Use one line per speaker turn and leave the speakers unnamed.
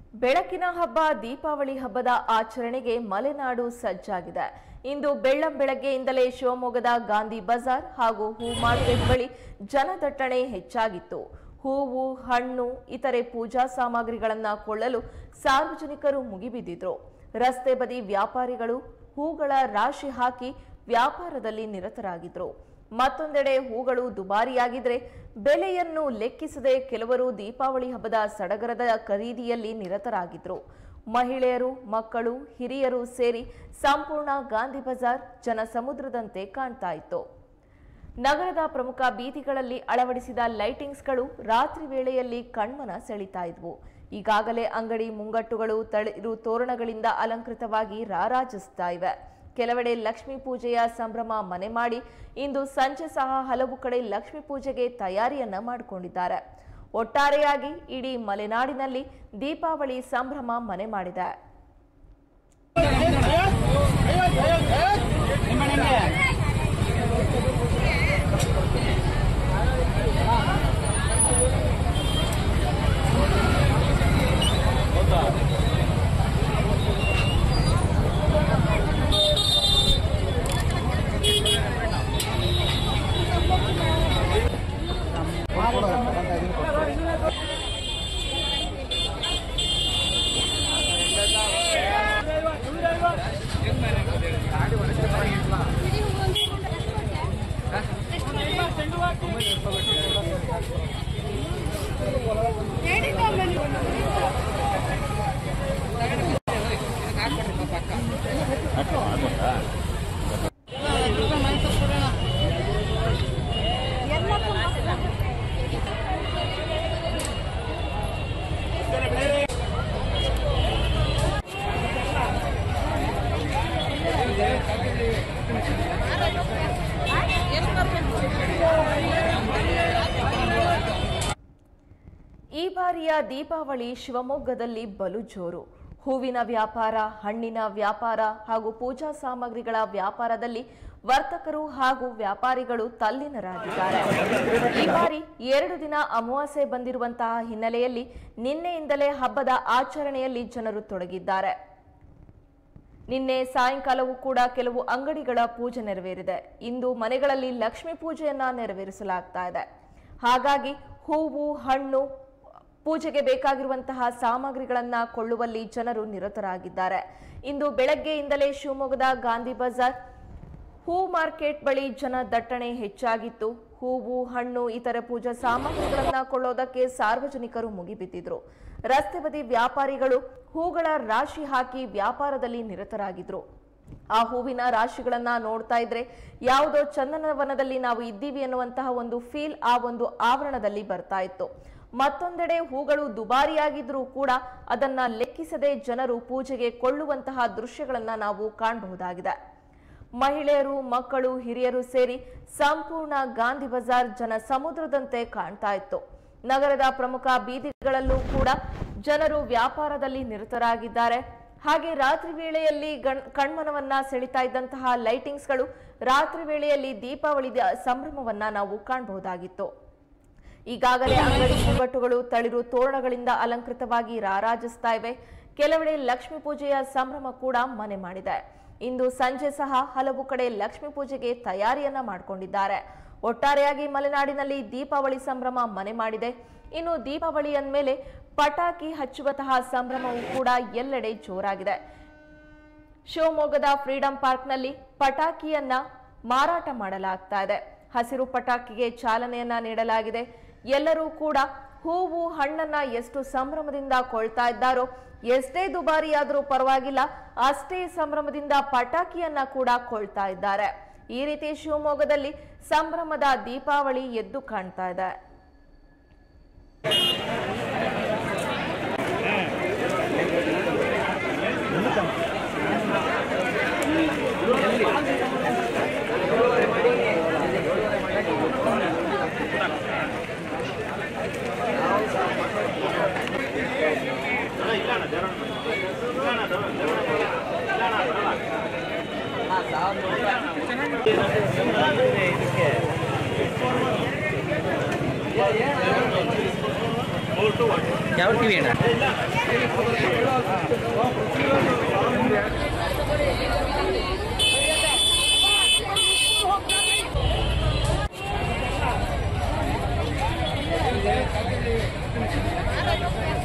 ಬೆಳಕಿನ ಹಬ್ಬ ದೀಪಾವಳಿ ಹಬ್ಬದ ಆಚರಣೆಗೆ ಮಲೆನಾಡು ಸಜ್ಜಾಗಿದೆ ಇಂದು ಬೆಳ್ಳಂ ಬೆಳಗ್ಗೆಯಿಂದಲೇ ಶಿವಮೊಗ್ಗದ ಗಾಂಧಿ ಬಜಾರ್ ಹಾಗೂ ಹೂ ಮಾರ್ಕೆಟ್ ಬಳಿ ಜನದಟ್ಟಣೆ ಹೆಚ್ಚಾಗಿತ್ತು ಹೂವು ಹಣ್ಣು ಇತರೆ ಪೂಜಾ ಸಾಮಗ್ರಿಗಳನ್ನ ಕೊಳ್ಳಲು ಸಾರ್ವಜನಿಕರು ಮುಗಿಬಿದ್ದಿದ್ರು ರಸ್ತೆ ಬದಿ ವ್ಯಾಪಾರಿಗಳು ಹೂಗಳ ರಾಶಿ ಹಾಕಿ ವ್ಯಾಪಾರದಲ್ಲಿ ನಿರತರಾಗಿದ್ರು ಮತ್ತೊಂದೆಡೆ ಹೂಗಳು ದುಬಾರಿಯಾಗಿದ್ರೆ ಬೆಲೆಯನ್ನು ಲೆಕ್ಕಿಸದೆ ಕೆಲವರು ದೀಪಾವಳಿ ಹಬ್ಬದ ಸಡಗರದ ಖರೀದಿಯಲ್ಲಿ ನಿರತರಾಗಿದ್ರು ಮಹಿಳೆಯರು ಮಕ್ಕಳು ಹಿರಿಯರು ಸೇರಿ ಸಂಪೂರ್ಣ ಗಾಂಧಿ ಬಜಾರ್ ಜನಸಮುದ್ರದಂತೆ ಕಾಣ್ತಾ ಇತ್ತು ನಗರದ ಪ್ರಮುಖ ಬೀದಿಗಳಲ್ಲಿ ಅಳವಡಿಸಿದ ಲೈಟಿಂಗ್ಸ್ಗಳು ರಾತ್ರಿ ವೇಳೆಯಲ್ಲಿ ಕಣ್ಮನ ಸೆಳೀತಾ ಇದ್ವು ಈಗಾಗಲೇ ಅಂಗಡಿ ಮುಂಗಟ್ಟುಗಳು ತಳಿರು ತೋರಣಗಳಿಂದ ಅಲಂಕೃತವಾಗಿ ರಾರಾಜಿಸ್ತಾ ಇವೆ ಕೆಲವೆಡೆ ಲಕ್ಷ್ಮೀ ಪೂಜೆಯ ಸಂಭ್ರಮ ಮನೆ ಮಾಡಿ ಇಂದು ಸಂಜೆ ಸಹ ಹಲವು ಕಡೆ ಲಕ್ಷ್ಮೀ ಪೂಜೆಗೆ ತಯಾರಿಯನ್ನ ಮಾಡಿಕೊಂಡಿದ್ದಾರೆ ಒಟ್ಟಾರೆಯಾಗಿ ಇಡೀ ಮಲೆನಾಡಿನಲ್ಲಿ ದೀಪಾವಳಿ ಸಂಭ್ರಮ ಮನೆ ಮಾಡಿದೆ ಈ ಬಾರಿಯ ದೀಪಾವಳಿ ಶಿವಮೊಗ್ಗದಲ್ಲಿ ಬಲು ಜೋರು ಹೂವಿನ ವ್ಯಾಪಾರ ಹಣ್ಣಿನ ವ್ಯಾಪಾರ ಹಾಗೂ ಪೂಜಾ ಸಾಮಗ್ರಿಗಳ ವ್ಯಾಪಾರದಲ್ಲಿ ವರ್ತಕರು ಹಾಗೂ ವ್ಯಾಪಾರಿಗಳು ತಲ್ಲೀನರಾಗಿದ್ದಾರೆ ಈ ಬಾರಿ ಎರಡು ದಿನ ಅಮಾವಾಸ್ಯೆ ಬಂದಿರುವಂತಹ ಹಿನ್ನೆಲೆಯಲ್ಲಿ ನಿನ್ನೆಯಿಂದಲೇ ಹಬ್ಬದ ಆಚರಣೆಯಲ್ಲಿ ಜನರು ತೊಡಗಿದ್ದಾರೆ ನಿನ್ನೆ ಸಾಯಂಕಾಲವೂ ಕೂಡ ಕೆಲವು ಅಂಗಡಿಗಳ ಪೂಜೆ ನೆರವೇರಿದೆ ಇಂದು ಮನೆಗಳಲ್ಲಿ ಲಕ್ಷ್ಮೀ ಪೂಜೆಯನ್ನ ನೆರವೇರಿಸಲಾಗ್ತಾ ಇದೆ ಹಾಗಾಗಿ ಹೂವು ಹಣ್ಣು ಪೂಜೆಗೆ ಬೇಕಾಗಿರುವಂತಹ ಸಾಮಗ್ರಿಗಳನ್ನ ಕೊಳ್ಳುವಲ್ಲಿ ಜನರು ನಿರತರಾಗಿದ್ದಾರೆ ಇಂದು ಬೆಳಗ್ಗೆಯಿಂದಲೇ ಶಿವಮೊಗ್ಗದ ಗಾಂಧಿ ಬಜಾರ್ ಹೂ ಮಾರ್ಕೆಟ್ ಬಳಿ ಜನ ದಟ್ಟಣೆ ಹೆಚ್ಚಾಗಿತ್ತು ಹೂವು ಹಣ್ಣು ಇತರ ಪೂಜಾ ಸಾಮಗ್ರಿಗಳನ್ನ ಕೊಳ್ಳೋದಕ್ಕೆ ಸಾರ್ವಜನಿಕರು ಮುಗಿಬಿದ್ದಿದ್ರು ರಸ್ತೆ ಬದಿ ವ್ಯಾಪಾರಿಗಳು ಹೂಗಳ ರಾಶಿ ಹಾಕಿ ವ್ಯಾಪಾರದಲ್ಲಿ ನಿರತರಾಗಿದ್ರು ಆ ಹೂವಿನ ರಾಶಿಗಳನ್ನ ನೋಡ್ತಾ ಇದ್ರೆ ಯಾವುದೋ ಚಂದನವನದಲ್ಲಿ ನಾವು ಇದ್ದೀವಿ ಅನ್ನುವಂತಹ ಒಂದು ಫೀಲ್ ಆ ಒಂದು ಆವರಣದಲ್ಲಿ ಬರ್ತಾ ಇತ್ತು ಮತ್ತೊಂದೆಡೆ ಹೂಗಳು ದುಬಾರಿಯಾಗಿದ್ರೂ ಕೂಡ ಅದನ್ನ ಲೆಕ್ಕಿಸದೆ ಜನರು ಪೂಜೆಗೆ ಕೊಳ್ಳುವಂತಹ ದೃಶ್ಯಗಳನ್ನ ನಾವು ಕಾಣಬಹುದಾಗಿದೆ ಮಹಿಳೆಯರು ಮಕ್ಕಳು ಹಿರಿಯರು ಸೇರಿ ಸಂಪೂರ್ಣ ಗಾಂಧಿ ಬಜಾರ್ ಜನ ಸಮುದ್ರದಂತೆ ಕಾಣ್ತಾ ಇತ್ತು ನಗರದ ಪ್ರಮುಖ ಬೀದಿಗಳಲ್ಲೂ ಕೂಡ ಜನರು ವ್ಯಾಪಾರದಲ್ಲಿ ನಿರತರಾಗಿದ್ದಾರೆ ಹಾಗೆ ರಾತ್ರಿ ವೇಳೆಯಲ್ಲಿ ಗಣ್ ಕಣ್ಮನವನ್ನ ಸೆಳಿತಾ ಇದ್ದಂತಹ ಲೈಟಿಂಗ್ಸ್ಗಳು ರಾತ್ರಿ ವೇಳೆಯಲ್ಲಿ ದೀಪಾವಳಿ ಸಂಭ್ರಮವನ್ನ ನಾವು ಕಾಣಬಹುದಾಗಿತ್ತು ಈಗಾಗಲೇ ಅಂಗಡಿ ಮುಂಗಟ್ಟುಗಳು ತಳಿರು ತೋರಣಗಳಿಂದ ಅಲಂಕೃತವಾಗಿ ರಾರಾಜಿಸ್ತಾ ಇವೆ ಕೆಲವೆಡೆ ಲಕ್ಷ್ಮೀ ಪೂಜೆಯ ಸಂಭ್ರಮ ಕೂಡ ಮನೆ ಮಾಡಿದೆ ಇಂದು ಸಂಜೆ ಸಹ ಹಲವು ಕಡೆ ಲಕ್ಷ್ಮೀ ಪೂಜೆಗೆ ತಯಾರಿಯನ್ನ ಮಾಡಿಕೊಂಡಿದ್ದಾರೆ ಒಟ್ಟಾರೆಯಾಗಿ ಮಲೆನಾಡಿನಲ್ಲಿ ದೀಪಾವಳಿ ಸಂಭ್ರಮ ಮನೆ ಮಾಡಿದೆ ಇನ್ನು ದೀಪಾವಳಿ ಅಂದಮೇಲೆ ಪಟಾಕಿ ಹಚ್ಚುವಂತಹ ಸಂಭ್ರಮವೂ ಕೂಡ ಎಲ್ಲೆಡೆ ಜೋರಾಗಿದೆ ಶಿವಮೊಗ್ಗದ ಫ್ರೀಡಂ ಪಾರ್ಕ್ನಲ್ಲಿ ಪಟಾಕಿಯನ್ನ ಮಾರಾಟ ಮಾಡಲಾಗ್ತಾ ಇದೆ ಹಸಿರು ಪಟಾಕಿಗೆ ಚಾಲನೆಯನ್ನ ನೀಡಲಾಗಿದೆ ಎಲ್ಲರೂ ಕೂಡ ಹೂವು ಹಣ್ಣನ್ನ ಎಷ್ಟು ಸಂಭ್ರಮದಿಂದ ಕೊಳ್ತಾ ಇದ್ದಾರೋ ಎಷ್ಟೇ ದುಬಾರಿಯಾದರೂ ಪರವಾಗಿಲ್ಲ ಅಷ್ಟೇ ಸಂಭ್ರಮದಿಂದ ಪಟಾಕಿಯನ್ನ ಕೂಡ ಕೊಳ್ತಾ ಇದ್ದಾರೆ ಈ ರೀತಿ ಶಿವಮೊಗ್ಗದಲ್ಲಿ ಸಂಭ್ರಮದ ದೀಪಾವಳಿ ಎದ್ದು ಕಾಣ್ತಾ ಇದೆ
ಇದಕ್ಕೆ ಯಾವ ಟಿವಿ ಅಣ್ಣ
Thank